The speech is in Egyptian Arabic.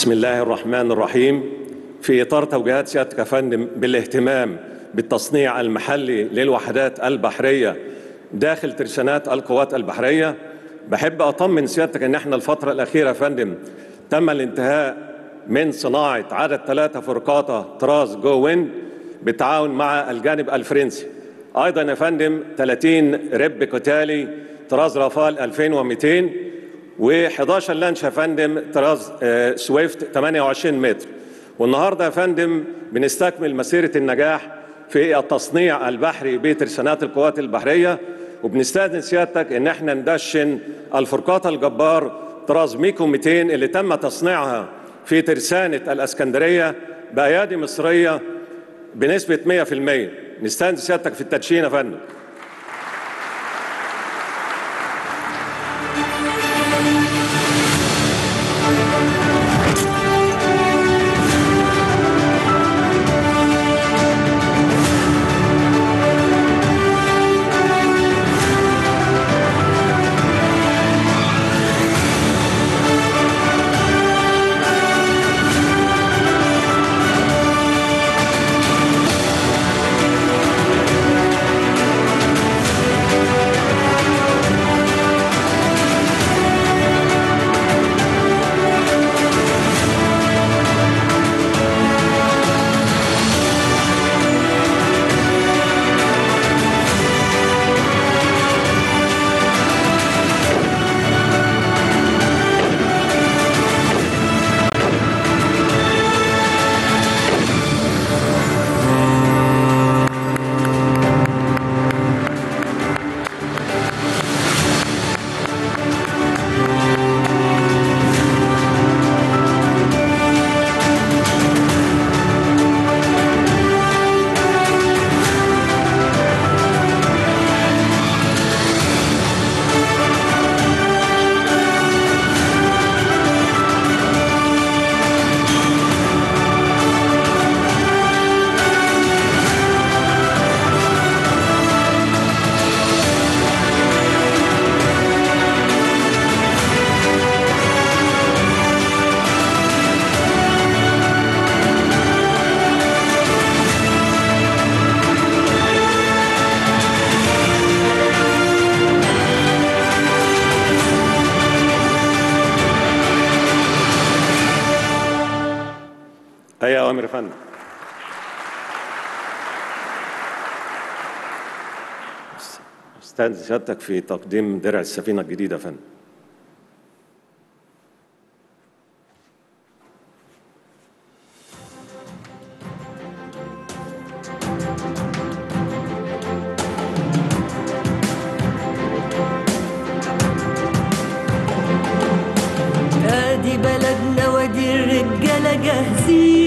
بسم الله الرحمن الرحيم في إطار توجيهات سيادتك يا فندم بالاهتمام بالتصنيع المحلي للوحدات البحرية داخل ترسانات القوات البحرية بحب أطمن سيادتك إن إحنا الفترة الأخيرة يا فندم تم الانتهاء من صناعة عدد ثلاثة فرقاطة طراز جو وين بالتعاون مع الجانب الفرنسي أيضا يا فندم 30 رب قتالي طراز رافال 2200 و11 لانش يا فندم طراز آه، سويفت 28 متر والنهارده يا فندم بنستكمل مسيره النجاح في التصنيع البحري بترسانات القوات البحريه وبنستاذن سيادتك ان احنا ندشن الفرقاطه الجبار طراز ميكو 200 اللي تم تصنيعها في ترسانه الاسكندريه بايادي مصريه بنسبه 100% نستاذن سيادتك في التدشين يا فندم أي أوامر يا فندم استاذن سيادتك في تقديم درع السفينة الجديدة يا فندم ادي بلدنا وادي الرجاله جاهزين